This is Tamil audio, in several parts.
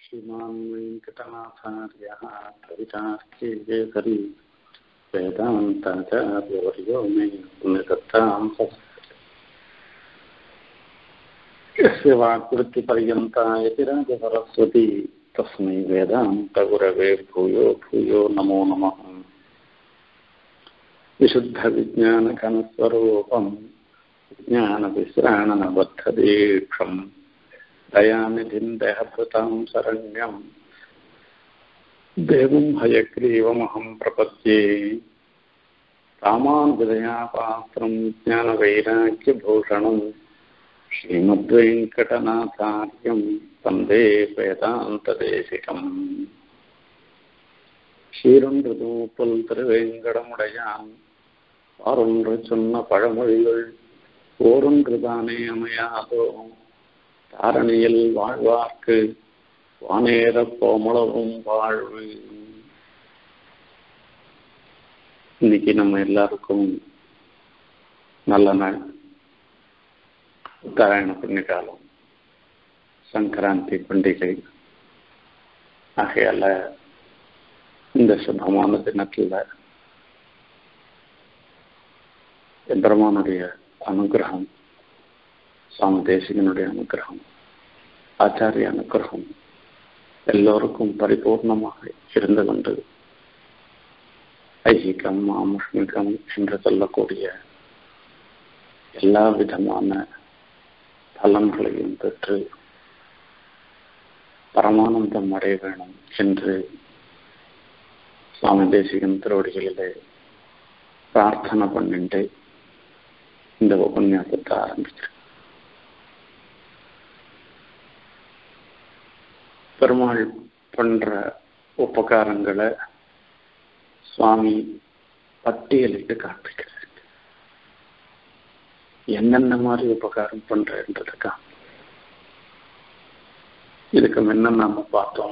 श्रीमान् वेङ्कटनाथार्यः कवितार्केसरी वेदान्ताचार्यवर्यो मे पुण्यदत्तां यस्य वाक्वृत्तिपर्यन्ता यतिराजसरस्वती तस्मै वेदान्तगुरवे भूयो भूयो नमो नमः विशुद्धविज्ञानघनस्वरूपम् विज्ञानविश्राणनबद्धदीक्षम् दयानिधिम् देहभृतां शरण्यम् देवं हयग्रीवमहं प्रपद्ये रामानुजदयापात्रं ज्ञानवैराग्यभूषणम् श्रीमद्वेङ्कटनाथार्यं वन्दे वेदान्तदेशिकम् சீரொன்றுதூப்பல் திருவேங்கடமுடையான் ஆறொன்று சொன்ன பழமொழிகள் ஓரொன்றுதானே அமையாதோ தாரணியில் வாழ்வார்க்கு வானேற கோமளவும் வாழ்வு இன்னைக்கு நம்ம எல்லாருக்கும் நல்ல நாள் உத்தராயண புண்ணியகாலம் சங்கராந்தி பண்டிகை ஆகையால இந்த சுபமான தினத்தில் எம்பெருமானுடைய அனுகிரகம் சுவாமி தேசிகனுடைய அனுகிரகம் ஆச்சாரிய அனுகிரகம் எல்லோருக்கும் பரிபூர்ணமாக இருந்து கொண்டு ஐகிகம் ஆமுஷ்மிகம் என்று சொல்லக்கூடிய எல்லா விதமான பலன்களையும் பெற்று பரமானந்தம் அடைய வேணும் என்று சுவாமி தேசிகன் திருவடிகளிலே பிரார்த்தனை பண்ணிட்டு இந்த உபன்யாசத்தை ஆரம்பிக்கிறேன் பெருமாள் பண்ற உபகாரங்களை சுவாமி பட்டியலிட்டு காண்பிக்கிறார் என்னென்ன மாதிரி உபகாரம் பண்றன்றதுக்கா இதுக்கு முன்ன நாம பார்த்தோம்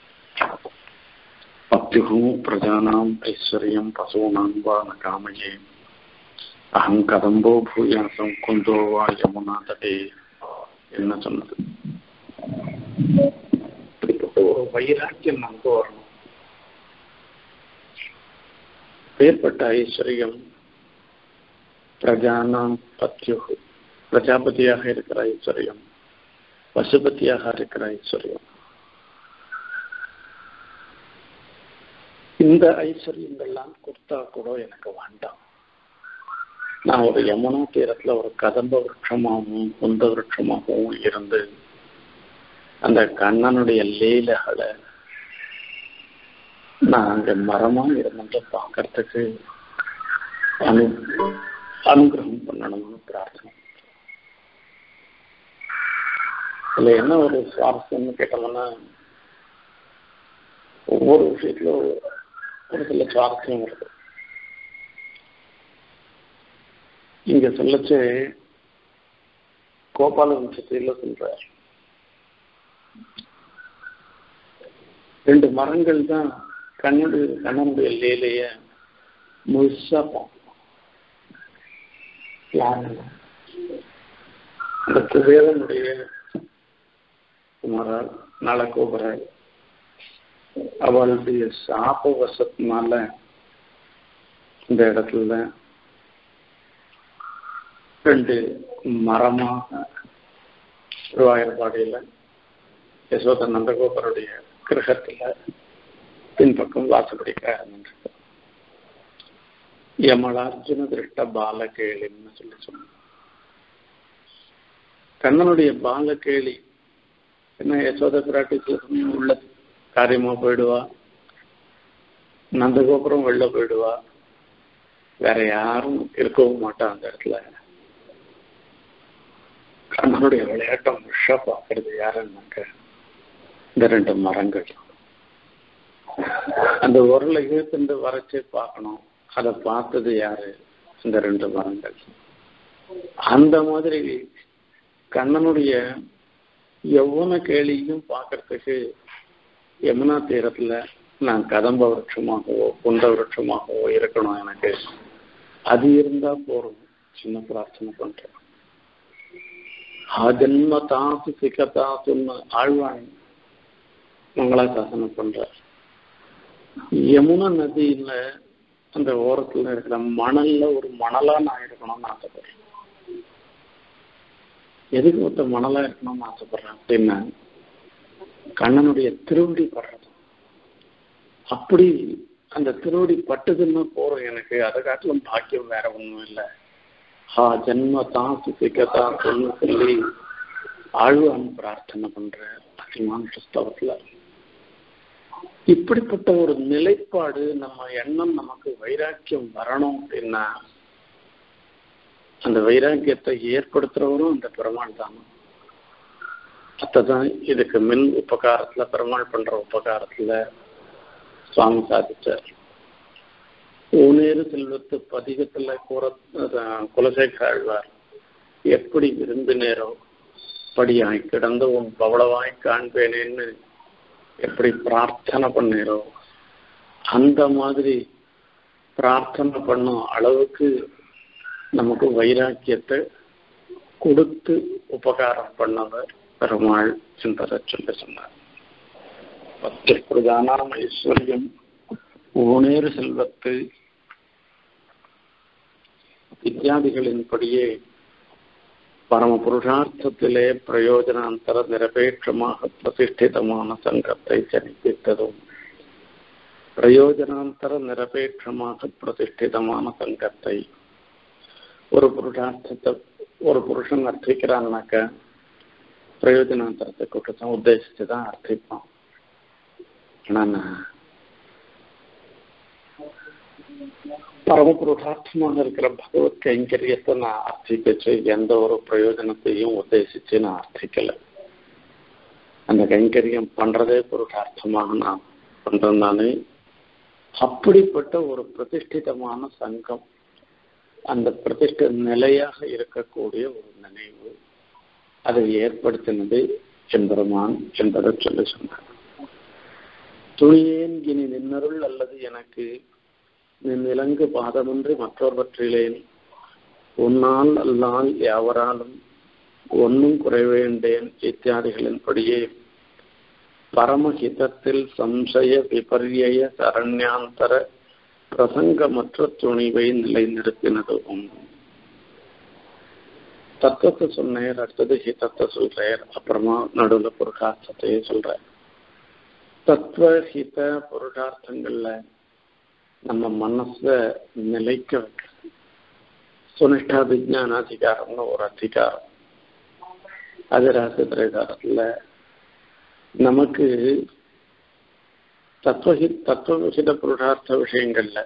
பத்யுகு பிரஜானாம் ஐஸ்வர்யம் பசூனாம் வா ந காமயே அகம் கதம்போ பூயாசம் குந்தோ வா யமுனா தடே என்ன சொன்னது ஒரு வைராக்கியம் நமக்கு வரணும் ஏற்பட்ட ஐஸ்வர்யம் பிரஜானாம் பத்யுகு பிரஜாபதியாக இருக்கிற ஐஸ்வர்யம் பசுபதியாக இருக்கிற ஐஸ்வர்யம் இந்த ஐஸ்வர்யங்கள்லாம் கொடுத்தா கூட எனக்கு வேண்டாம் நான் ஒரு யமுனா தீரத்துல ஒரு கதம்ப விரட்சமாகவும் குந்த விரட்சமாகவும் இருந்து அந்த கண்ணனுடைய லீலைகளை நான் அங்க மரமா இருந்து பார்க்கறதுக்கு அனு அனுகிரகம் பண்ணணும்னு பிரார்த்தனை இதுல என்ன ஒரு சுவாரஸ்யம்னு கேட்டோம்னா ஒவ்வொரு விஷயத்திலும் ஒரு சில சுவாரஸ்யம் வருது இங்க சொல்லச்சு கோபால வம்சத்தில சொல்ற ரெண்டு மரங்கள் தான் கண்ணுடைய கண்ணனுடைய லீலைய முழுசா பார்ப்போம் இந்த குபேரனுடைய குமரர் நலகோபரர் அவளுடைய சாப வசத்தினால இந்த இடத்துல ரெண்டு மரமாக திருவாயூர்பாடியில் யசோத நந்தகோபருடைய கிரகத்தில் பின்பக்கம் வாசப்படிக்க ஆரம்பிச்சிருக்க யமலார்ஜுன திருஷ்ட பாலகேளின்னு சொல்லி சொன்ன கண்ணனுடைய பாலகேளி என்ன யசோத பிராட்டி சில சமயம் உள்ளது காரியமா போயிடுவா நந்தகோபுரம் வெளில போயிடுவா வேற யாரும் இருக்கவும் மாட்டான் அந்த இடத்துல கண்ணனுடைய விளையாட்டம் விஷா பார்க்கறது யாருன்னாக்க இந்த ரெண்டு மரங்கள் அந்த உரலை இழுத்துட்டு வரைச்சு பார்க்கணும் அதை பார்த்தது யாரு இந்த ரெண்டு மரங்கள் அந்த மாதிரி கண்ணனுடைய எவ்வளவு கேளியும் பார்க்கறதுக்கு யமுனா தீரத்துல நான் கதம்ப விரட்சமாகவோ குண்ட விரட்சமாகவோ இருக்கணும் எனக்கு அது இருந்தா போறோம் சின்ன பிரார்த்தனை பண்றேன் ஆஜன்ம தாசு சிகதாசுன்னு ஆழ்வான் மங்களாசாசனம் பண்றார் யமுனா நதியில அந்த ஓரத்துல இருக்கிற மணல்ல ஒரு மணலா நான் இருக்கணும்னு ஆசைப்படுறேன் எதுக்கு ஒருத்த மணலா இருக்கணும்னு ஆசைப்படுறேன் அப்படின்னா கண்ணனுடைய திருவடி படுறது அப்படி அந்த திருவடி பட்டுதுன்னா போறோம் எனக்கு அதை காட்டிலும் பாக்கியம் வேற ஒண்ணும் இல்லை ஹா ஜென்ம தான் சுசிக்கதா சொல்லு சொல்லி ஆழ்வான் பிரார்த்தனை பண்ற அதிகமான புஸ்தகத்துல இப்படிப்பட்ட ஒரு நிலைப்பாடு நம்ம எண்ணம் நமக்கு வைராக்கியம் வரணும் அப்படின்னா அந்த வைராக்கியத்தை ஏற்படுத்துறவரும் அந்த பெருமாள் தானே அத்ததான் இதுக்கு மின் உபகாரத்துல பெருமாள் பண்ற உபகாரத்துல சுவாமி சாதிச்சார் ஊனேறு செல்வத்து பதிகத்துல கூற குலசேகர ஆழ்வார் எப்படி விரும்பினேரோ படியாய் கிடந்து உன் பவளவாய் காண்பேனேன்னு எப்படி பிரார்த்தனை பண்ணீரோ அந்த மாதிரி பிரார்த்தனை பண்ணும் அளவுக்கு நமக்கு வைராக்கியத்தை கொடுத்து உபகாரம் பண்ணவர் பெருமாள் என்பதை சொல்லி சொன்னார் பத்து பிரதானாம் ஐஸ்வர்யம் ஊனேறு செல்வத்து இத்தியாதிகளின்படியே பரம புருஷார்த்தத்திலே பிரயோஜனாந்தர நிரபேட்சமாக பிரதிஷ்டிதமான சங்கத்தை ஜனிப்பித்ததும் பிரயோஜனாந்தர நிரபேட்சமாக பிரதிஷ்டிதமான சங்கத்தை ஒரு புருஷார்த்தத்தை ஒரு புருஷன் அர்த்திக்கிறான்னாக்க பிரயோஜனாந்தரத்தை கொண்டு தான் உத்தேசித்து தான் அர்த்திப்பான் ஆனா பரமபுருஷார்த்தமாக இருக்கிற பகவத் கைங்கரியத்தை நான் அர்த்திக்கச்சு எந்த ஒரு பிரயோஜனத்தையும் உத்தேசிச்சு நான் அர்த்திக்கல அந்த கைங்கரியம் பண்றதே புருஷார்த்தமாக நான் பண்றேன் நானே அப்படிப்பட்ட ஒரு பிரதிஷ்டிதமான சங்கம் அந்த பிரதிஷ்ட நிலையாக இருக்கக்கூடிய ஒரு நினைவு அதை ஏற்படுத்தினது எம்பெருமான் என்பதை சொல்லி சொன்னார் துணியேன் இனி நின்னருள் அல்லது எனக்கு நின் இலங்கு பாதமின்றி மற்றொருவற்றிலேன் உன்னால் அல்லால் யாவராலும் ஒன்னும் குறைவேண்டேன் இத்தியாதிகளின்படியே பரமஹிதத்தில் சம்சய விபர்ய சரண்யாந்தர பிரசங்கமற்ற துணிவை நிலைநிறுத்தினதும் தத்துவத்தை சொன்னேர் அடுத்தது ஹிதத்தை சொல்றார் அப்புறமா நடுவில் புருஷார்த்தத்தையே சொல்றார் தத்துவ ஹித புருஷார்த்தங்கள்ல நம்ம மனச நிலைக்க வைக்கிறது சுனிஷ்டா விஜயான அதிகாரம்னு ஒரு அதிகாரம் அது ராசித்திரகாரத்துல நமக்கு தத்துவஹி தத்துவஹித புருஷார்த்த விஷயங்கள்ல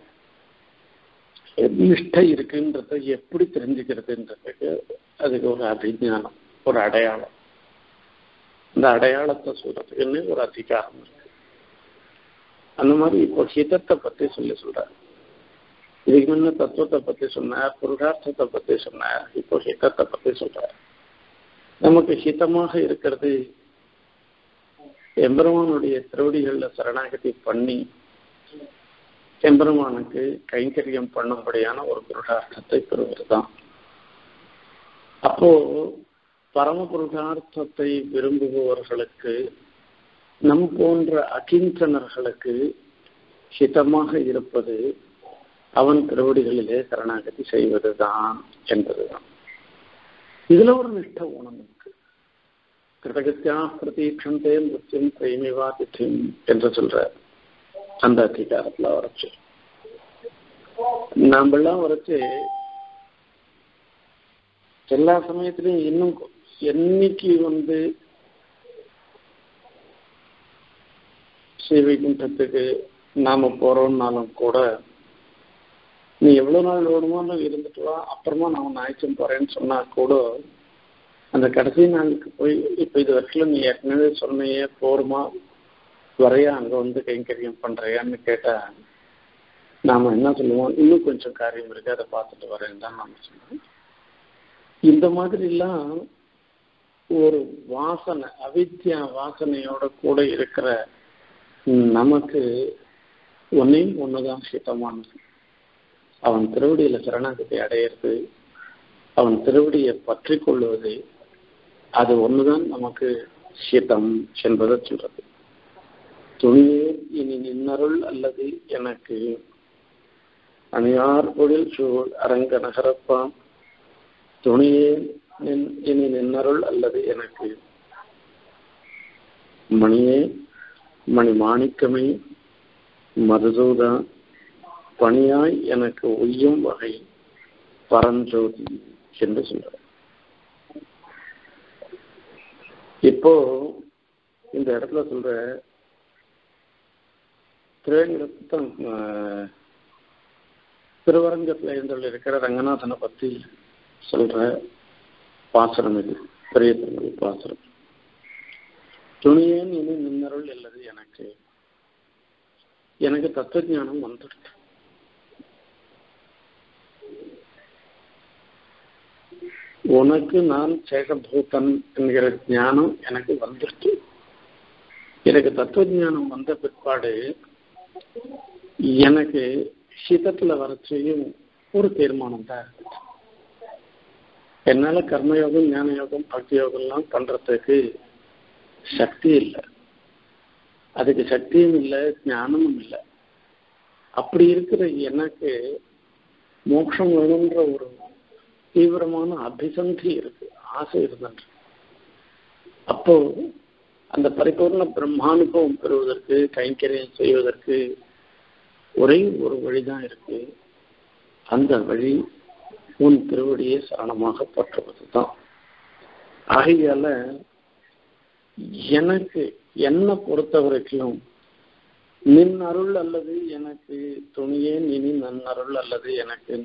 நிஷ்டை இருக்குன்றத எப்படி தெரிஞ்சுக்கிறதுன்றதுக்கு அதுக்கு ஒரு அபிஜானம் ஒரு அடையாளம் இந்த அடையாளத்தை சொல்றதுக்குன்னு ஒரு அதிகாரம் இருக்கு அந்த மாதிரி இப்போ ஹிதத்தை பத்தி சொல்லி சொல்றாரு இதுக்கு முன்ன தத்துவத்தை பத்தி சொன்னார் புருஷார்த்தத்தை பத்தி சொன்னார் இப்போ ஹிதத்தை பத்தி சொல்றார் நமக்கு ஹிதமாக இருக்கிறது எம்பெருமானுடைய திருவடிகள்ல சரணாகதி பண்ணி எம்பெருமானுக்கு கைங்கரியம் பண்ணும்படியான ஒரு புருஷார்த்தத்தை பெறுவது தான் அப்போ பரம புருஷார்த்தத்தை விரும்புபவர்களுக்கு நம் போன்ற அகிஞ்சனர்களுக்கு ஹிதமாக இருப்பது அவன் திருவடிகளிலே சரணாகதி செய்வதுதான் என்பதுதான் இதுல ஒரு நிஷ்ட ஊனம் இருக்கு கிருதகத்தியா பிரதீட்சந்தே மிருத்தியும் பிரேமிவா தித்தியும் என்று சொல்ற அந்த அதிகாரத்துல வரைச்சு நாமெல்லாம் வரைச்சு எல்லா சமயத்திலையும் இன்னும் என்னைக்கு வந்து ஸ்ரீவைகுண்டத்துக்கு நாம போறோம்னாலும் கூட நீ எவ்வளவு நாள் வேணுமோ இருந்துட்டு வா அப்புறமா நான் ஞாயிற்று போறேன்னு சொன்னா கூட அந்த கடைசி நாளுக்கு போய் இப்ப இது வரைக்கும் நீ ஏற்கனவே சொன்னையே போருமா வரையா அங்க வந்து கைங்கரியம் பண்றியான்னு கேட்டா நாம என்ன சொல்லுவோம் இன்னும் கொஞ்சம் காரியம் இருக்கு அதை பார்த்துட்டு வரேன் தான் நாம சொல்லுவோம் இந்த மாதிரி எல்லாம் ஒரு வாசனை அவித்யா வாசனையோட கூட இருக்கிற நமக்கு ஒன்னையும் ஒண்ணுதான் சித்தமானது அவன் திருவடியில சரணாகத்தை அடையிறது அவன் திருவடியை பற்றி கொள்வது அது ஒண்ணுதான் நமக்கு ஹிதம் என்பதை சொல்றது துணியே இனி நின்னருள் அல்லது எனக்கு அணியார் பொழில் சூழ் அரங்க நகரப்பாம் துணியே நின் இனி நின்னருள் அல்லது எனக்கு மணியே மணி மாணிக்கமே மதுசூதா பணியாய் எனக்கு ஒய்யும் வகை பரஞ்சோதி என்று சொல்ற இப்போ இந்த இடத்துல சொல்ற திரையரங்கத்தம் திருவரங்கத்தில் எழுந்துள்ள இருக்கிற ரங்கநாதனை பத்தி சொல்ற பாசனம் இது பெரிய திருமணி பாசனம் துணியேன் இனி நின்னருள் இல்லது எனக்கு எனக்கு தத்துவ ஞானம் வந்துடுது உனக்கு நான் சேகபூதன் என்கிற ஞானம் எனக்கு வந்துடுச்சு எனக்கு தத்துவ ஞானம் வந்த பிற்பாடு எனக்கு ஹிதத்துல வரச்சையும் ஒரு தீர்மானம் தான் இருக்கு என்னால கர்மயோகம் ஞான யோகம் பக்தி யோகம்லாம் பண்றதுக்கு சக்தி இல்லை அதுக்கு சக்தியும் இல்லை ஞானமும் இல்லை அப்படி இருக்கிற எனக்கு மோட்சம் வேணுன்ற ஒரு தீவிரமான அபிசந்தி இருக்கு ஆசை இருந்தன்று அப்போ அந்த பரிபூர்ண பிரம்மானுபவம் பெறுவதற்கு கைங்கரியம் செய்வதற்கு ஒரே ஒரு வழிதான் இருக்கு அந்த வழி உன் திருவடியை சரணமாக பற்றுவது தான் ஆகையால எனக்கு என்னை பொறுத்த வரைக்கும் நின் அருள் அல்லது எனக்கு துணியே நினி நன் அருள் அல்லது எனக்கு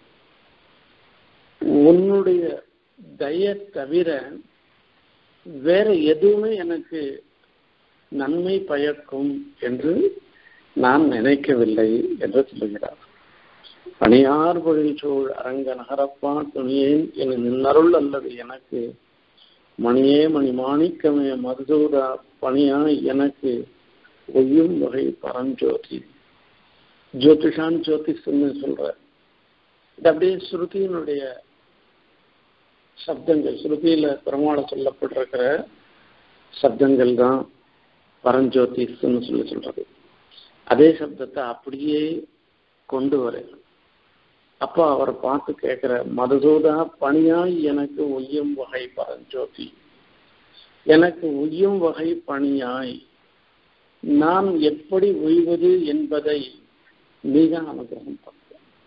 உன்னுடைய தய தவிர வேற எதுவுமே எனக்கு நன்மை பயக்கும் என்று நான் நினைக்கவில்லை என்று சொல்லுகிறார் பணியார் பொழில் சூழ் அரங்க நகரப்பா துணியேன் என நின்னருள் அல்லது எனக்கு மணியே மணி மாணிக்கமே மதுசூதா பணியாய் எனக்கு ஒய்யும் வகை பரஞ்சோதி ஜோதிஷான் ஜோதிஷ்னு சொல்ற இது அப்படியே ஸ்ருதியினுடைய சப்தங்கள் ஸ்ருதியில பெருமாளை சொல்லப்பட்டிருக்கிற சப்தங்கள் தான் பரஞ்சோதிஷ்னு சொல்லி சொல்றது அதே சப்தத்தை அப்படியே கொண்டு வர அப்போ அவர் பார்த்து கேட்கிற மதுசூதா பணியாய் எனக்கு ஒய்யும் வகை பரஞ்சோதி எனக்கு ஒய்யும் வகை பணியாய் நான் எப்படி ஒய்வது என்பதை நீதான் அனுகிரகம் பண்ண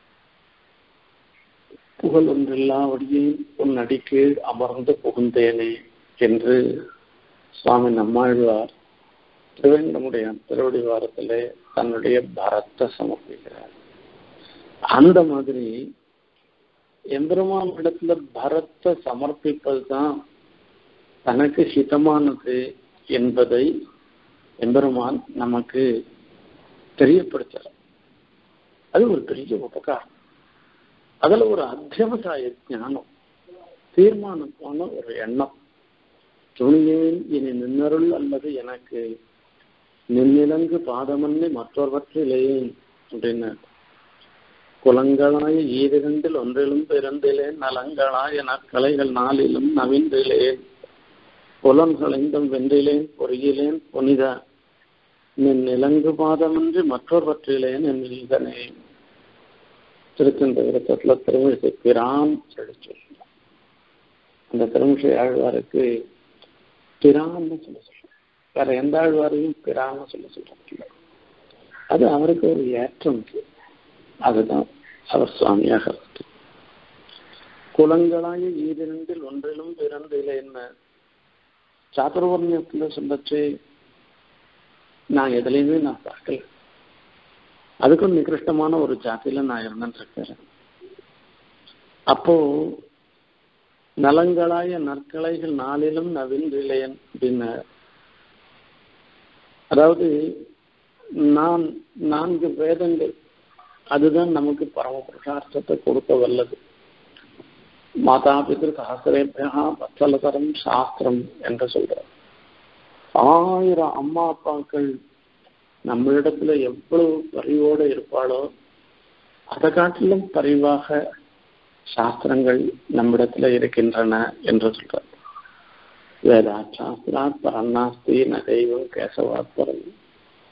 புகழ் ஒன்றில்லாவடியே உன் அடிக்கு அமர்ந்து புகுந்தேனே என்று சுவாமி நம்மாழ்வார் திருவேங்கடமுடைய திருவடி வாரத்திலே தன்னுடைய பரத்தை சமர்ப்பிக்கிறார் அந்த மாதிரி எம்பெருமான் இடத்துல பரத்தை சமர்ப்பிப்பது தான் தனக்கு ஹிதமானது என்பதை எம்பெருமான் நமக்கு தெரியப்படுத்துற அது ஒரு பெரிய உபகாரம் அதுல ஒரு அத்தியவசாய ஞானம் தீர்மானமான ஒரு எண்ணம் துணியேன் இனி நின்னருள் அல்லது எனக்கு நின்னிலங்கு பாதமன்னி மற்றொருவற்றிலேன் அப்படின்னு குலங்களாய ஈரிரண்டில் ஒன்றிலும் பிறந்திலேன் நலங்களாய நற்கலைகள் நாளிலும் நவின்றிலேன் புலன்களைந்தும் வென்றிலேன் பொறியிலேன் புனித நின் நிலங்கு பாதமன்றி மற்றொருவற்றிலேன் என் இதனே திருச்செந்த விருத்தத்துல திருமிசை பிரான் சொல்லி சொல்றான் அந்த திருமிசை ஆழ்வாருக்கு பிரான்னு சொல்லி சொல்றான் வேற எந்த ஆழ்வாரையும் பிரான்னு சொல்லி சொல்றாங்க அது அவருக்கு ஒரு ஏற்றம் அதுதான் அவர் சுவாமியாக இருக்கு குலங்களாய ஈரிரண்டில் ஒன்றிலும் பிறந்தில்லை என்ன சாத்துர்வர்ணியத்துல சொல்லச்சு நான் எதுலையுமே நான் பார்க்கல அதுக்கும் நிகிருஷ்டமான ஒரு ஜாதியில நான் இருந்துட்டு இருக்கிறேன் அப்போ நலங்களாய நற்கலைகள் நாளிலும் நவீன்றிலேன் அப்படின்னு அதாவது நான் நான்கு வேதங்கள் அதுதான் நமக்கு பரம புருஷார்த்தத்தை கொடுக்க வல்லது மாதா பிதிரு சாஸ்திரேபியா வத்சலதரம் சாஸ்திரம் என்று சொல்றார் ஆயிரம் அம்மா அப்பாக்கள் நம்மளிடத்துல எவ்வளவு பரிவோடு இருப்பாளோ அதை காட்டிலும் பரிவாக சாஸ்திரங்கள் நம்மிடத்துல இருக்கின்றன என்று சொல்றார் வேதா சாஸ்திராத் பரநாஸ்தி நகைவம் கேசவாத் பரம்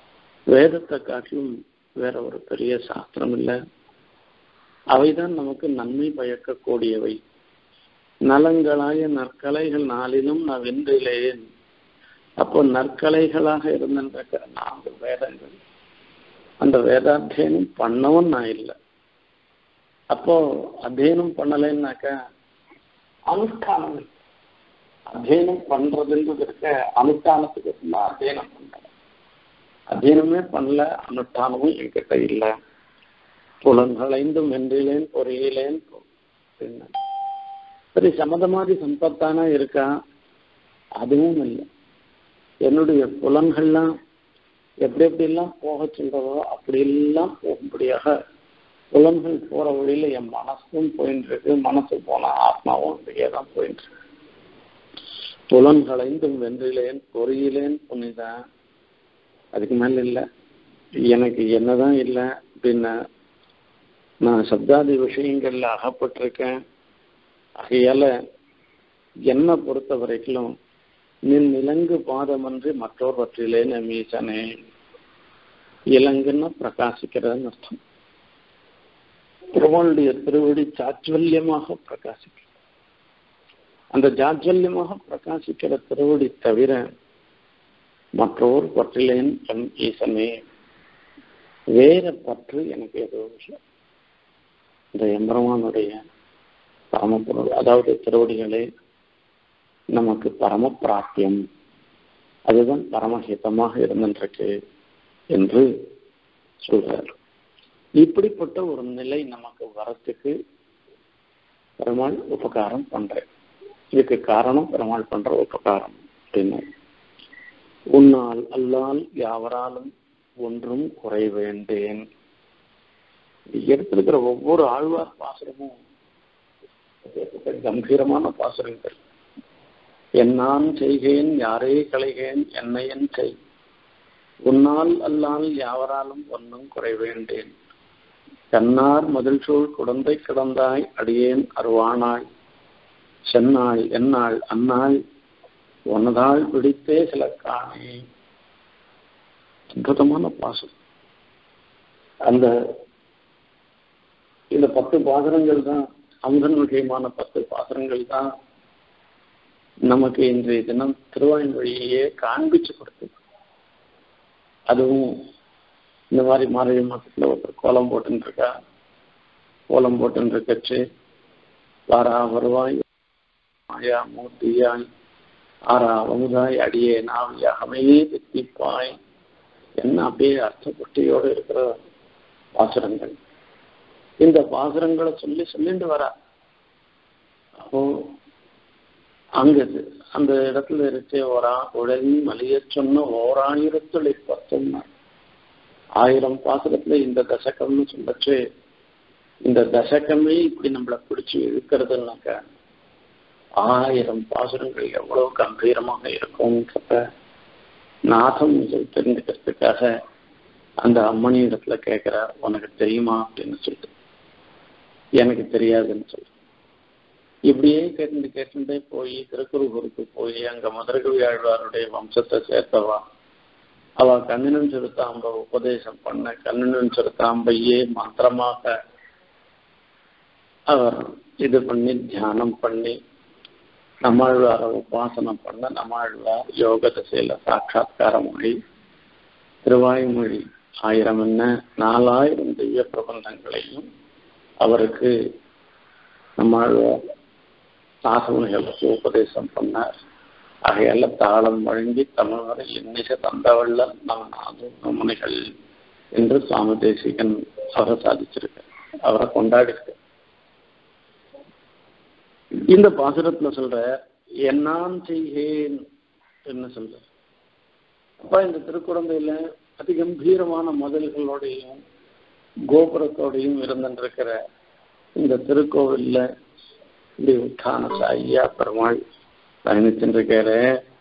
வேதத்தை காட்டிலும் வேற ஒரு பெரிய சாஸ்திரம் இல்லை அவைதான் நமக்கு நன்மை பயக்கக்கூடியவை நலங்களாய நற்கலைகள் நாளிலும் நான் வென்றிலேன் அப்போ நற்கலைகளாக இருந்திருக்கிற நான்கு வேதங்கள் அந்த வேதாத்தியனம் பண்ணவும் நான் இல்லை அப்போ அத்தியனம் பண்ணலைன்னாக்கா அனுஷ்டானம் அத்தியனம் பண்றதுன்றது இருக்க அனுஷ்டானத்துக்கு நான் அத்தியனம் பண்ணல அத்தியனமே பண்ணல அனுஷ்டானமும் என்கிட்ட இல்லை புலன்களைந்தும் வென்றிலேன் பொறியிலேன் அப்படின்னு சரி சம்மதமாதி சம்பத்தானா இருக்கா அதுவும் இல்லை என்னுடைய புலன்கள்லாம் எப்படி எப்படிலாம் போக சொல்றதோ அப்படியெல்லாம் போகும்படியாக புலன்கள் போற வழியில என் மனசும் போயின்னு இருக்கு மனசு போன ஆத்மாவும் இப்படியே தான் போயிட்டு இருக்கு புலன்களைந்தும் வென்றிலேன் பொறியிலேன் புனிதான் அதுக்கு மேல இல்லை எனக்கு என்னதான் இல்லை அப்படின்னா நான் சப்தாதி விஷயங்கள்ல அகப்பட்டிருக்கேன் ஆகையால என்னை பொறுத்த வரைக்கும் நின் இலங்கு பாதமன்றி மற்றொருவற்றிலே நமீசனே இலங்குன்னா பிரகாசிக்கிறதுன்னு அர்த்தம் பெருமாளுடைய திருவடி சாச்சுவல்யமாக பிரகாசிக்க அந்த ஜாஜ்வல்யமாக பிரகாசிக்கிற திருவடி தவிர மற்றோர் பற்றிலேன் எம் ஈசனே வேற பற்று எனக்கு எதுவும் இல்லை இந்த எம்பெருமானுடைய பரமபொருள் அதாவது திருவடிகளே நமக்கு பரம பிராப்தியம் அதுதான் பரமஹிதமாக இருந்திருக்கு என்று சொல்றார் இப்படிப்பட்ட ஒரு நிலை நமக்கு வரத்துக்கு பெருமாள் உபகாரம் பண்றேன் இதுக்கு காரணம் பெருமாள் பண்ற உபகாரம் அப்படின்னு உன்னால் அல்லால் யாவராலும் ஒன்றும் குறை வேண்டேன் எடுத்திருக்கிற ஒவ்வொரு ஆழ்வார் பாசுரமும் கம்பீரமான பாசுரங்கள் என்னான் செய்கேன் யாரே களைகேன் என்னையன் செய் உன்னால் அல்லால் யாவராலும் ஒன்றும் குறை வேண்டேன் கண்ணார் மதில் சூழ் குழந்தை கிடந்தாய் அடியேன் அருவானாய் சென்னாள் என்னாள் அன்னாள் உனதாள் பிடித்தே சில காணே அற்புதமான பாசம் அந்த இந்த பத்து பாசனங்கள் தான் அங்கன் விஷயமான பத்து பாசனங்கள் தான் நமக்கு இன்றைய தினம் திருவாயின் வழியே காண்பிச்சு கொடுத்தது அதுவும் இந்த மாதிரி மார்கழி மாசத்துல ஒருத்தர் கோலம் போட்டுன்னு இருக்கா கோலம் போட்டுன்னு இருக்கச்சு வாரா வருவாய் மாயா மூர்த்தியாய் ஆறா அமுதாய் அடியே நாவியாகவே தித்திப்பாய் என்ன அப்படியே அர்த்தப்பட்டியோடு இருக்கிற பாசுரங்கள் இந்த பாசுரங்களை சொல்லி சொல்லிட்டு வரா அப்போ அங்க அந்த இடத்துல இருக்க ஓரா உடனே மலிய சொன்ன ஓராயிரத்துல பத்தொன்னு ஆயிரம் பாசுரத்துல இந்த தசகம்னு சொல்லச்சு இந்த தசகமே இப்படி நம்மளை பிடிச்சி இழுக்கிறதுனாக்க ஆயிரம் பாசுரங்கள் எவ்வளவு கம்பீரமாக இருக்கும்ன்றத நாதம் தெரிஞ்சுக்கிறதுக்காக அந்த அம்மணி இடத்துல கேட்கிற உனக்கு தெரியுமா அப்படின்னு சொல்லிட்டு எனக்கு தெரியாதுன்னு சொல்லு இப்படியே கேட்டு கேட்டுட்டே போய் திருக்குறுகூருக்கு போய் அங்க மதுரகவி ஆழ்வாருடைய வம்சத்தை சேர்த்தவா அவ கண்ணினன் சிறுத்தாம்ப உபதேசம் பண்ண கண்ணினன் சிறுத்தாம்பையே மந்திரமாக அவர் இது பண்ணி தியானம் பண்ணி நம்மாழ்வார உபாசனம் பண்ண நம்மாழ்வார் யோக திசையில சாட்சா்காரமொழி திருவாய்மொழி ஆயிரம் என்ன நாலாயிரம் திவ்ய பிரபந்தங்களையும் அவருக்கு நம்மாழ்வார் சாசனைகளுக்கு உபதேசம் பண்ணார் ஆகையால தாளம் வழங்கி தமிழ் வரை இன்னிசை தந்தவள்ளல் நம் நாதும் முனிகள் என்று சுவாமி தேசிகன் அவரை சாதிச்சிருக்க அவரை கொண்டாடிருக்க இந்த பாசுரத்துல சொல்ற என்னான் செய்கேன் என்ன சொல்ற அப்ப இந்த திருக்குழந்தையில அதி கம்பீரமான மதில்களோடையும் கோபுரத்தோடையும் இருந்துருக்கிற இந்த திருக்கோவில்ல இப்படி உத்தான சாய்யா பெருமாள் பயணிச்சுருக்காரு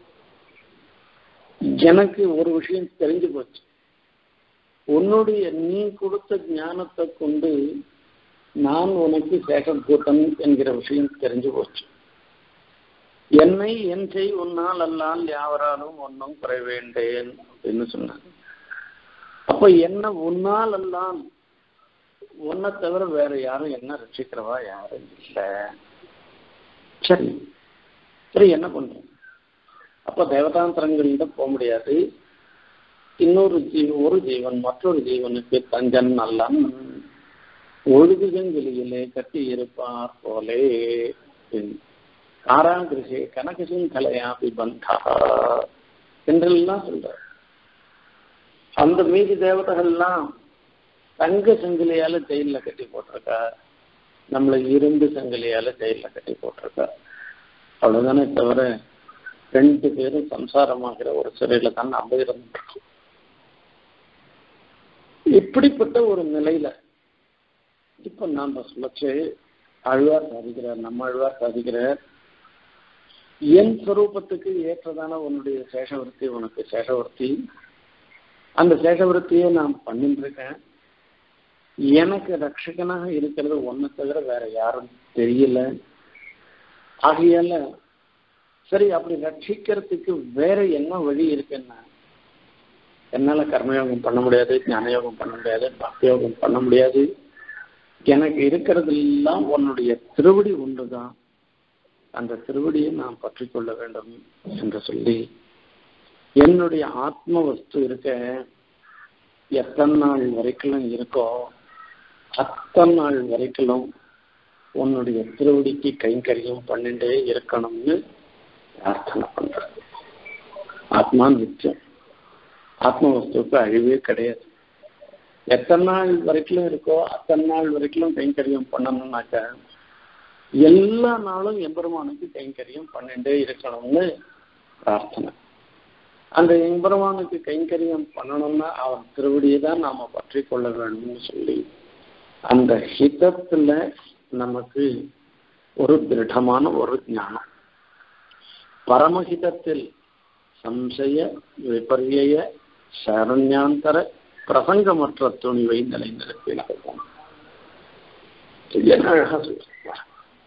எனக்கு ஒரு விஷயம் தெரிஞ்சு போச்சு உன்னுடைய நீ கொடுத்த ஞானத்தை கொண்டு நான் உனக்கு சேகபூட்டன் என்கிற விஷயம் தெரிஞ்சு போச்சு என்னை என் செய் உன்னால் அல்லால் யாவராலும் ஒன்றும் குறை வேண்டேன் அப்படின்னு சொன்னாங்க அப்ப என்ன உன்னால் எல்லாம் உன்னை தவிர வேற யாரும் என்ன ரட்சிக்கிறவா யாரும் இல்லை சரி சரி என்ன பண்றோம் அப்ப தேவதாந்திரங்கள்ல போக முடியாது இன்னொரு ஜீவ ஒரு ஜீவன் மற்றொரு ஜீவனுக்கு தஞ்சன் நல்லன் ஒழுகுதங்கிலியிலே கட்டி இருப்பார் போலே காராங்கிருஷே கனகசின் கலையாபி பந்தா என்றெல்லாம் சொல்றார் அந்த மீதி தேவதைகள்லாம் தங்க சங்கிலியால ஜெயில கட்டி போட்டிருக்கா நம்மளை இரும்பு சங்கிலியால ஜெயில கட்டி போட்டிருக்கா அவ்வளவுதானே தவிர ரெண்டு பேரும் சம்சாரமாகிற ஒரு சிறையில தான் நம்ம இருந்துருக்கோம் இப்படிப்பட்ட ஒரு நிலையில இப்ப நாம சொல்லச்சு அழ்வார் சாதிக்கிறார் நம்ம அழ்வார் சாதிக்கிறார் என் ஸ்வரூபத்துக்கு ஏற்றதான உன்னுடைய சேஷவர்த்தி உனக்கு சேஷவர்த்தி அந்த சேஷவர்த்தியை நான் பண்ணிட்டு இருக்கேன் எனக்கு ரட்சகனாக இருக்கிறது ஒன்றை தவிர வேற யாரும் தெரியல ஆகையால சரி அப்படி ரட்சிக்கிறதுக்கு வேற என்ன வழி இருக்குன்னா என்னால கர்மயோகம் பண்ண முடியாது ஞானயோகம் பண்ண முடியாது பக்தியோகம் பண்ண முடியாது எனக்கு இருக்கிறதெல்லாம் உன்னுடைய திருவடி ஒன்றுதான் அந்த திருவடியை நான் பற்றி கொள்ள வேண்டும் என்று சொல்லி என்னுடைய ஆத்ம வஸ்து இருக்க எத்தனை நாள் வரைக்கும் இருக்கோ அத்தனை நாள் வரைக்கும் உன்னுடைய திருவடிக்கு கைங்கரியம் பண்ணிட்டே இருக்கணும்னு பிரார்த்தனை பண்றது ஆத்மா நிச்சயம் ஆத்ம வஸ்துவுக்கு அழிவே கிடையாது எத்தனை நாள் வரைக்கும் இருக்கோ அத்தனை நாள் வரைக்கும் கைங்கரியம் பண்ணணும்னாக்க எல்லா நாளும் எம்பெருமானுக்கு கைங்கரியம் பண்ணிட்டே இருக்கணும்னு பிரார்த்தனை அந்த எம்பெருமானுக்கு கைங்கரியம் பண்ணணும்னா அவன் திருவடியை தான் நாம பற்றி கொள்ள வேணும்னு சொல்லி அந்த ஹிதத்துல நமக்கு ஒரு திருடமான ஒரு ஞானம் பரமஹிதத்தில் சம்சய விபர்ய சரண்யாந்தர பிரசங்கமற்ற துணிவை நிலைநிறுத்தினார்கள் என்ன அழகா சொல்றார்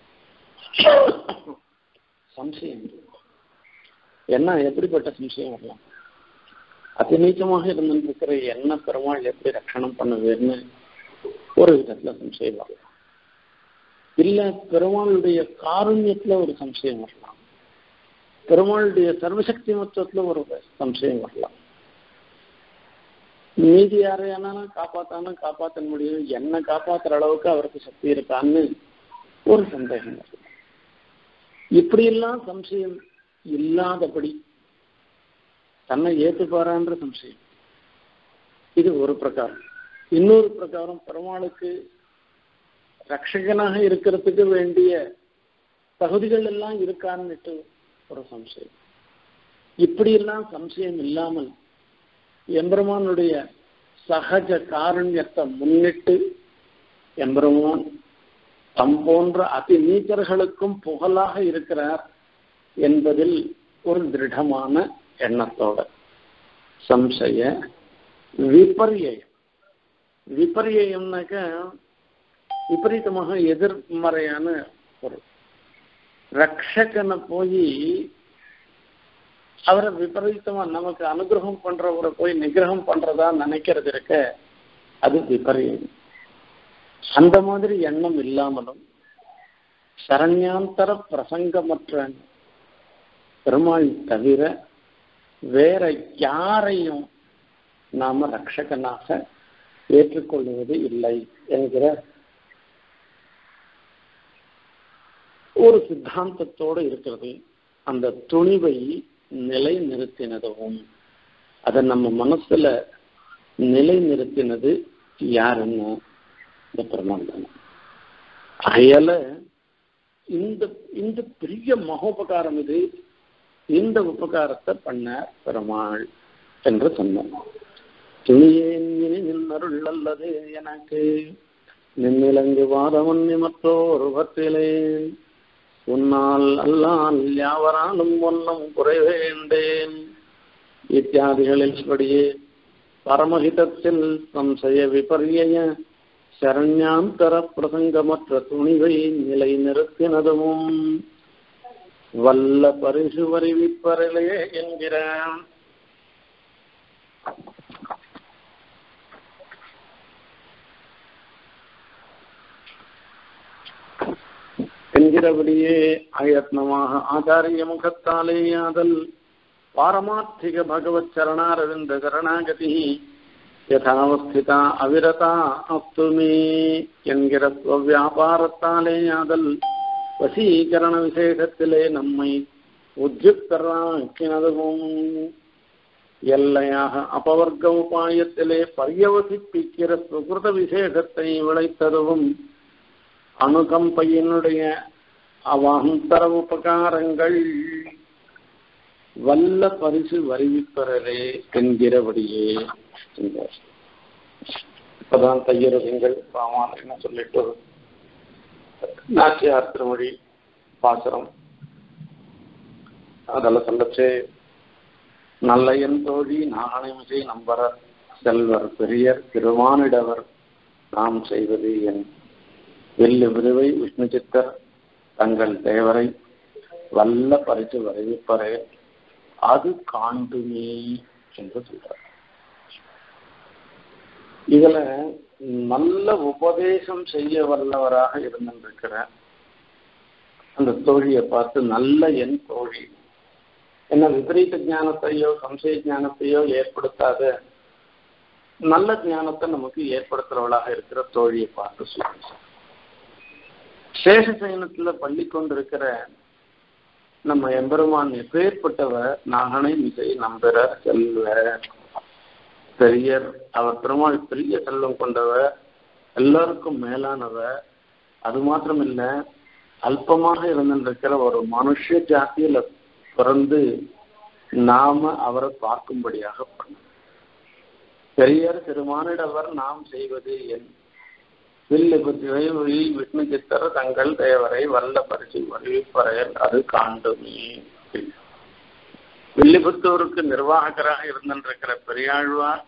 சம்சயம் என்ன எப்படிப்பட்ட சம்சயம் வரலாம் அதி நீச்சமாக இருந்திருக்கிற என்ன பெருமாள் எப்படி ரட்சணம் பண்ணுவேன்னு ஒரு விதத்துல சம்சயம் வரலாம் இல்ல பெருமாளுடைய காருண்யத்துல ஒரு சம்சயம் வரலாம் பெருமாளுடைய சர்வசக்தி மொத்தத்துல ஒரு சம்சயம் வரலாம் மீதி யாரையானாலும் காப்பாத்தானும் காப்பாற்ற முடியும் என்ன காப்பாத்துற அளவுக்கு அவருக்கு சக்தி இருக்கான்னு ஒரு சந்தேகம் வரலாம் இப்படியெல்லாம் சம்சயம் இல்லாதபடி தன்னை ஏத்துப்பாரான்ற சம்சயம் இது ஒரு பிரகாரம் இன்னொரு பிரகாரம் பெருமாளுக்கு ரட்சகனாக இருக்கிறதுக்கு வேண்டிய தகுதிகள் எல்லாம் இருக்கான்னுட்டு ஒரு சம்சயம் இப்படியெல்லாம் சம்சயம் இல்லாமல் எம்பெருமானுடைய சகஜ காரண்யத்தை முன்னிட்டு எம்பெருமான் தம் போன்ற அதி நீச்சர்களுக்கும் புகழாக இருக்கிறார் என்பதில் ஒரு திருடமான எண்ணத்தோட சம்சய விபர்யம் விபர்யம்னாக்க விபரீதமாக எதிர்மறையான ஒரு ரக்ஷகனை போய் அவரை விபரீதமா நமக்கு அனுகிரகம் பண்றவரை போய் நிகிரகம் பண்றதா நினைக்கிறது இருக்க அது விபரீதம் அந்த மாதிரி எண்ணம் இல்லாமலும் சரண்யாந்தர பிரசங்கமற்ற பெருமாள் தவிர வேற யாரையும் நாம ரட்சகனாக ஏற்றுக்கொள்வது இல்லை என்கிற ஒரு சித்தாந்தத்தோடு இருக்கிறது அந்த துணிவை நிலை நிறுத்தினதும் அதை நம்ம மனசுல நிலை நிறுத்தினது யாருன்னு இந்த பெருமாள் தானே அயல இந்த இந்த பெரிய மகோபகாரம் இது இந்த உபகாரத்தை பண்ண பெருமாள் என்று சொன்னார் துணியேன் இனி நின்னருள் அல்லது எனக்கு நின்னிலங்கு வாதவன் மற்றோர் பற்றிலேன் உன்னால் அல்லால் யாவராலும் ஒன்னும் குறைவேண்டேன் இத்தியாதிகளில் படியே பரமஹிதத்தில் சம்சய விபர்ய சரண்யாந்தர பிரசங்கமற்ற துணிவை நிலை நிறுத்தினதும் வல்ல பரிசு வருவிப்பரலே என்கிறான் என்கிறபடியே அயத்னமாக ஆச்சாரிய முகத்தாலே யாதல் பாரமார்த்திக பகவத் சரணாரவிந்த சரணாகதி யதாவஸ்திதா அவிரதா அஸ்து மே என்கிற வியாபாரத்தாலே யாதல் வசீகரண விசேஷத்திலே நம்மை உத்யுக்தராக்கினதும் எல்லையாக அபவர்க்க உபாயத்திலே பரியவசிப்பிக்கிற சுகிருத விசேஷத்தை விளைத்ததும் அணுகம்பையினுடைய அவாந்தர உபகாரங்கள் வல்ல பரிசு வருவிப்பரலே என்கிறபடியே என்றார் இப்பதான் தையரசிங்கள் ராமாயண சொல்லிட்டு நாச்சியார் திருமொழி பாசுரம் அதில் சொல்லச்சு நல்ல என் தோழி நாகனைமிசை நம்பரர் செல்வர் பெரியர் திருமானிடவர் நாம் செய்வது என் வெள்ளு விருவை விஷ்ணு சித்தர் தங்கள் தேவரை வல்ல பரிசு வரவிப்பரே அது காண்டுமே என்று சொல்றார் இதுல நல்ல உபதேசம் செய்ய வல்லவராக இருந்திருக்கிற அந்த தோழியை பார்த்து நல்ல என் தோழி என்ன விபரீத ஞானத்தையோ சம்சய ஞானத்தையோ ஏற்படுத்தாத நல்ல ஞானத்தை நமக்கு ஏற்படுத்துறவளாக இருக்கிற தோழியை பார்த்து சொல்லுங்க சேஷசயனத்துல பள்ளி கொண்டிருக்கிற நம்ம எம்பெருமான் எப்பேற்பட்டவர் நாகனை மிசை நம்புற செல்வ பெரியர் அவர் பெருமாள் பெரிய செல்வம் கொண்டவர் எல்லாருக்கும் மேலானவர் அது மாத்திரம் இல்ல அல்பமாக இருந்திருக்கிற ஒரு மனுஷ ஜாத்தியில பிறந்து நாம அவரை பார்க்கும்படியாக பண்ண பெரியர் திருமானிடவர் நாம் செய்வது என் வில்லு புத்திரை விஷ்ணு சித்தர் தங்கள் தேவரை வல்ல பரிசு வலிப்பறையல் அது காண்டுமே வில்லிபுத்தூருக்கு நிர்வாகராக இருந்திருக்கிற பெரியாழ்வார்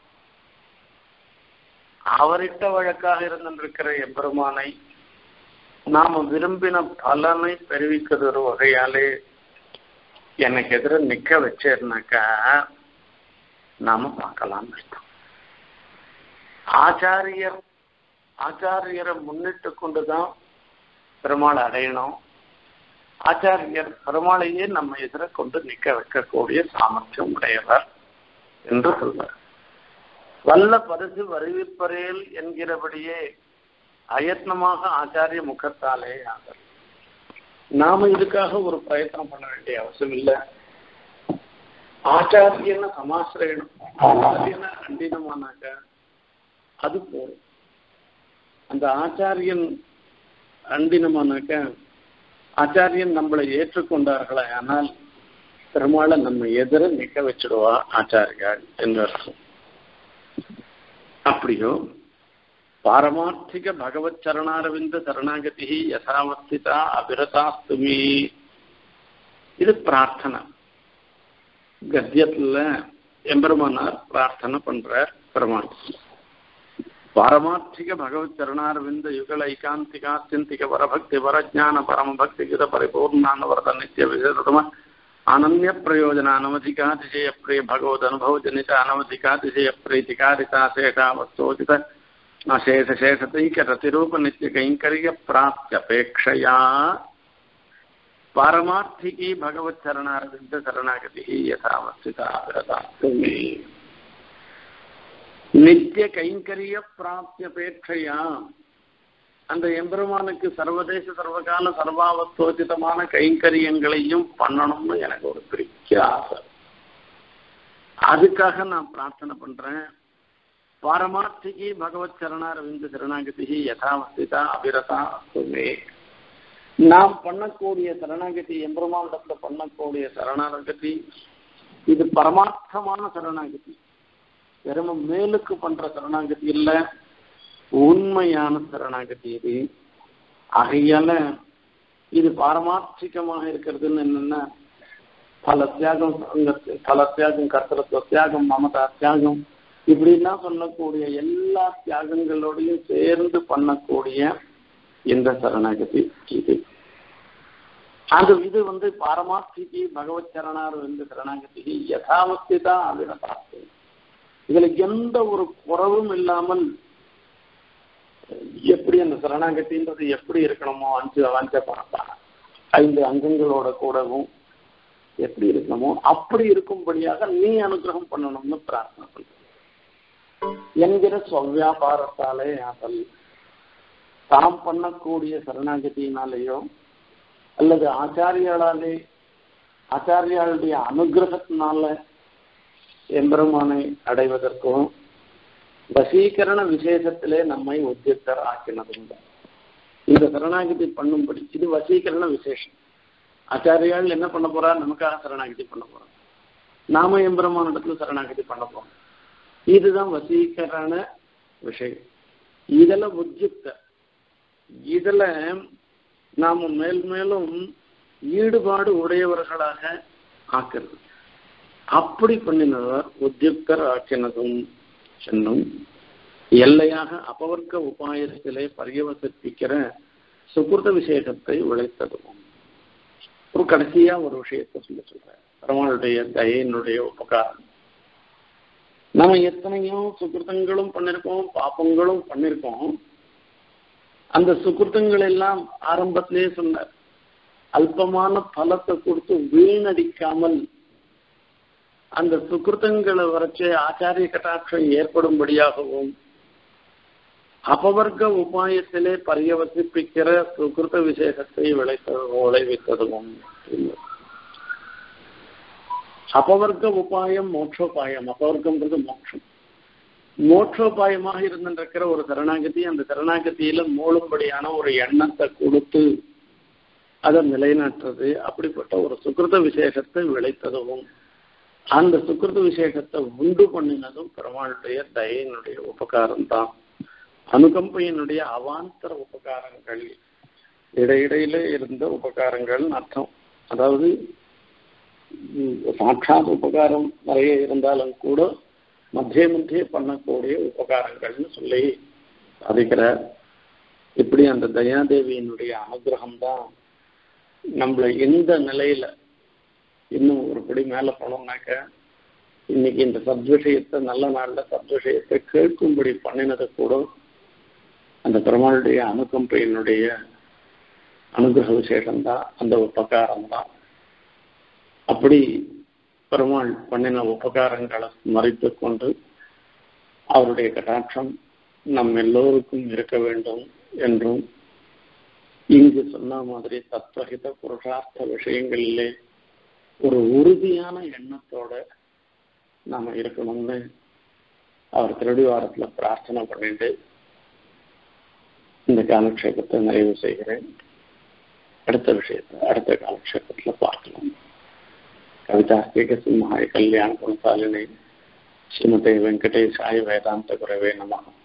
அவரிட்ட வழக்காக இருந்திருக்கிற எம்பெருமானை நாம விரும்பின பலனை தெரிவிக்கிறது ஒரு வகையாலே எனக்கு எதிர நிக்க வச்சேர்னாக்கா நாம பார்க்கலாம் அர்த்தம் ஆச்சாரியர் ஆச்சாரியரை முன்னிட்டு கொண்டுதான் பெருமாள் அடையணும் ஆச்சாரியர் பெருமாளையே நம்ம எதிர கொண்டு நிக்க வைக்கக்கூடிய சாமர்த்தியம் உடையவர் என்று சொல்வார் வல்ல பரிசு வருவிப்பறையில் என்கிறபடியே அயத்னமாக ஆச்சாரிய முகத்தாலே ஆதல் நாம இதுக்காக ஒரு பிரயத்தனம் பண்ண வேண்டிய அவசியம் இல்லை ஆச்சாரியன சமாசிரயணம் ஆச்சாரியன அண்டினமானாக்க அது போதும் அந்த ஆச்சாரியன் அண்டினமானாக்க ஆச்சாரியன் நம்மளை ஏற்றுக்கொண்டார்களே ஆனால் பெருமாளை நம்ம எதிர நிக்க வச்சிடுவா ஆச்சாரியாள் என்று அர்த்தம் அப்படியோ பாரமார்த்திக பகவத் சரணாரவிந்த சரணாகதி யசாவஸ்திதா அபிரதாஸ்துமி இது பிரார்த்தனை கத்தியத்துல எம்பெருமானார் பிரார்த்தனை பண்ற பெருமாள் பாரமார்த்திக பகவத் சரணாரவிந்த யுகல ஐகாந்திகா சிந்திக வரபக்தி வரஜான பரம பக்தி கித பரிபூர்ணானவரத நித்திய விசேஷமா அனன்ய பிரயோஜன அனவதிகாதிசய பிரிய பகவத் அனுபவ ஜனித அனவதிகாதிசய பிரீதிகாரிதா சேஷாவஸ்தோதித அசேஷ சேஷத்தைக ரதிரூப நித்திய கைங்கரிய பிராப்தியபேட்சையா பாரமார்த்திகி பகவத் சரணாரவிந்த சரணாகதி யதாவஸ்திதா விரதாஸ்துமே நித்திய கைங்கரிய பிராப்தியபேட்சையா அந்த எம்பெருமானுக்கு சர்வதேச சர்வகால சர்வாவஸ்தோச்சிதமான கைங்கரியங்களையும் பண்ணணும்னு எனக்கு ஒரு பெரிய ஆசை அதுக்காக நான் பிரார்த்தனை பண்றேன் பாரமார்த்திகி பகவத் சரணாரவிந்த சரணாகதி யதாவஸ்திதா அபிரதா சுமே நாம் பண்ணக்கூடிய சரணாகதி எம்பெருமானிடத்துல பண்ணக்கூடிய சரணாகதி இது பரமார்த்தமான சரணாகதி வெறும் மேலுக்கு பண்ற சரணாகதி இல்ல உண்மையான சரணாகதி இது ஆகையால இது பாரமார்த்திகமாக இருக்கிறதுன்னு என்னன்னா பல தியாகம் பல தியாகம் கர்த்தரத்துவ தியாகம் மமதா தியாகம் இப்படிலாம் சொல்லக்கூடிய எல்லா தியாகங்களோடையும் சேர்ந்து பண்ணக்கூடிய இந்த சரணாகதி இது அது இது வந்து பாரமார்த்திக்கு பகவத் சரணார் இந்த சரணாகதி யதாவஸ்தி தான் அதில் பார்த்து இதுல எந்த ஒரு குறவும் இல்லாமல் எப்படி அந்த சரணாகத்தின்றது எப்படி இருக்கணுமோ அஞ்சு அஞ்ச பார்ப்பாங்க ஐந்து அங்கங்களோட கூடவும் எப்படி இருக்கணுமோ அப்படி இருக்கும்படியாக நீ அனுகிரகம் பண்ணணும்னு பிரார்த்தனை பண்ண என்கிற சொவ்வியாபாரத்தாலே ஆதல் தாம் பண்ணக்கூடிய சரணாகதியினாலேயோ அல்லது ஆச்சாரியாலே ஆச்சாரியாளுடைய அனுகிரகத்தினால எம்பெருமானை அடைவதற்கும் வசீகரண விசேஷத்திலே நம்மை உத்தியத்தர் ஆக்கினதும் இந்த சரணாகதி பண்ணும்படி இது வசீகரண விசேஷம் ஆச்சாரியால் என்ன பண்ண போறா நமக்காக சரணாகதி பண்ண போறோம் நாம எம்பெருமான இடத்துல சரணாகதி பண்ண போறோம் இதுதான் வசீகரண விஷயம் இதுல உத்தியுக்த இதுல நாம மேல் மேலும் ஈடுபாடு உடையவர்களாக ஆக்கிறது அப்படி பண்ணினவர் உத்தியுக்தர் ஆக்கினதும் சென்னும் எல்லையாக அபவர்க்க உபாயத்திலே பரியவசிப்பிக்கிற சுகிருத விசேஷத்தை விளைத்ததும் ஒரு கடைசியா ஒரு விஷயத்தை சொல்ல சொல்றேன் பெருமாளுடைய தயனுடைய உபகாரம் நம்ம எத்தனையோ சுகிருத்தங்களும் பண்ணிருக்கோம் பாப்பங்களும் பண்ணிருக்கோம் அந்த சுகிருத்தங்கள் எல்லாம் ஆரம்பத்திலேயே சொன்னார் அல்பமான பலத்தை கொடுத்து வீணடிக்காமல் அந்த சுகிருத்தங்களை வரைச்சு ஆச்சாரிய கட்டாட்சம் ஏற்படும்படியாகவும் அபவர்க்க உபாயத்திலே பரியவசிப்பிக்கிற சுகிருத்த விசேஷத்தை விளைத்த விளைவித்ததும் அபவர்க்க உபாயம் மோட்சோபாயம் அபவர்க்கம்ன்றது மோட்சம் மோட்சோபாயமாக இருந்திருக்கிற ஒரு சரணாகதி அந்த சரணாகதியில மூழும்படியான ஒரு எண்ணத்தை கொடுத்து அதை நிலைநாட்டுறது அப்படிப்பட்ட ஒரு சுகிருத விசேஷத்தை விளைத்ததும் அந்த சுக்கிருத விசேஷத்தை உண்டு பண்ணினதும் பெருமாளுடைய தயனுடைய உபகாரம் தான் அனுகம்பையினுடைய அவாந்தர உபகாரங்கள் இடையிடையில இருந்த உபகாரங்கள் அர்த்தம் அதாவது சாட்சாத் உபகாரம் நிறைய இருந்தாலும் கூட மத்திய மத்திய பண்ணக்கூடிய உபகாரங்கள்னு சொல்லி சாதிக்கிறார் இப்படி அந்த தயாதேவியினுடைய அனுகிரகம் தான் நம்மளை எந்த நிலையில இன்னும் ஒரு படி மேல போனோம்னாக்க இன்னைக்கு இந்த சத்விஷயத்தை நல்ல நாள்ல சத்விஷயத்தை கேட்கும்படி பண்ணினது கூட அந்த பெருமாளுடைய அனுகம்பையினுடைய அனுகிரக விசேஷம் தான் அந்த உபகாரம் தான் அப்படி பெருமாள் பண்ணின உபகாரங்களை ஸ்மரித்து கொண்டு அவருடைய கட்டாட்சம் நம் எல்லோருக்கும் இருக்க வேண்டும் என்றும் இங்கு சொன்ன மாதிரி தத்வகித புருஷார்த்த விஷயங்களிலே ஒரு உறுதியான எண்ணத்தோட நாம இருக்கணும்னு அவர் திருடிவாரத்துல பிரார்த்தனை பண்ணிட்டு இந்த காலக்ஷேபத்தை நிறைவு செய்கிறேன் அடுத்த விஷயத்தை அடுத்த காலக்ஷேபத்துல பார்க்கலாம் கவிதாஸ்திக சிம்ஹாய கல்யாண குணசாலினி ஸ்ரீமதி வெங்கடேஷாய வேதாந்த குரவே நமகம்